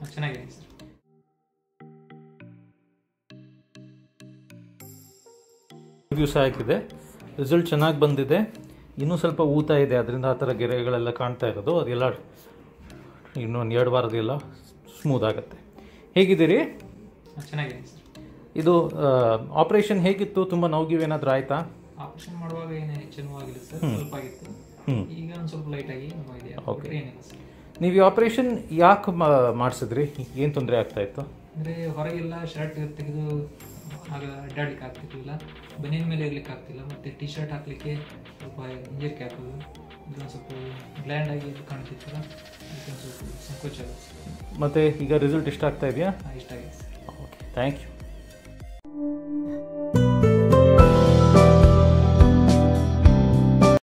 ಚೆನ್ನಾಗಿದೆ ಸರ್ ದಿವಸ ಆಗಿದೆ ರಿಸಲ್ಟ್ ಚೆನ್ನಾಗಿ ಬಂದಿದೆ ಇನ್ನೂ ಸ್ವಲ್ಪ ಊತ ಇದೆ ಅದರಿಂದ ಆ ಥರ ಗೆರೆಗಳೆಲ್ಲ ಕಾಣ್ತಾ ಇರೋದು ಅದೆಲ್ಲ ಇನ್ನೊಂದು ಎರಡು ವಾರದೆಲ್ಲ ಸ್ಮೂತ್ ಆಗುತ್ತೆ ಹೇಗಿದ್ದೀರಿ ಚೆನ್ನಾಗಿದೆ ಸರ್ ಇದು ಆಪ್ರೇಷನ್ ಹೇಗಿತ್ತು ತುಂಬ ನೋವು ಏನಾದರೂ ಆಯಿತಾ ಆಪರೇಷನ್ ಮಾಡುವಾಗ ಏನು ಹೆಚ್ಚು ನೋವಾಗಿಲ್ಲ ಸರ್ ಸ್ವಲ್ಪ ಆಗಿತ್ತು ಹ್ಮ್. ಈಗ ಒಂದು ಸ್ವಲ್ಪ ಲೈಟ್ ಆಗಿ ನೋವಿದೆ Okay. ಏನಿಲ್ಲ ಸರ್ ನೀವು ಈ ಆಪ್ರೇಷನ್ ಯಾಕೆ ಮಾಡಿಸಿದ್ರಿ ಏನು ತೊಂದರೆ ಆಗ್ತಾ ಇತ್ತು ಅಂದರೆ ಹೊರಗೆಲ್ಲ ಶರ್ಟ್ ತೆಗೆದು ಆಗ ಅಡ್ಡಾಡ್ಲಿಕ್ಕೆ ಆಗ್ತಿರ್ಲಿಲ್ಲ ಬನಿಯನ್ ಮೇಲೆ ಇರ್ಲಿಕ್ಕೆ ಆಗ್ತಿಲ್ಲ ಮತ್ತೆ ಟಿ ಶರ್ಟ್ ಹಾಕ್ಲಿಕ್ಕೆ ಸ್ವಲ್ಪ ಹಿಂಜರಿಕೆ ಹಾಕೋದು ಇದೊಂದು ಸ್ವಲ್ಪ ಗ್ಲ್ಯಾಂಡ್ ಆಗಿ ಕಾಣ್ತಿತ್ತಲ್ಲ ಅದಕ್ಕೆ ಒಂದು ಸ್ವಲ್ಪ ಸಂಕೋಚ ಆಗುತ್ತೆ ಮತ್ತು ಈಗ ರಿಸಲ್ಟ್ ಇಷ್ಟ ಆಗ್ತಾ ಇದೆಯಾ ಇಷ್ಟ ಆಗಿದೆ ಸರ್ ಓಕೆ ಥ್ಯಾಂಕ್ ಯು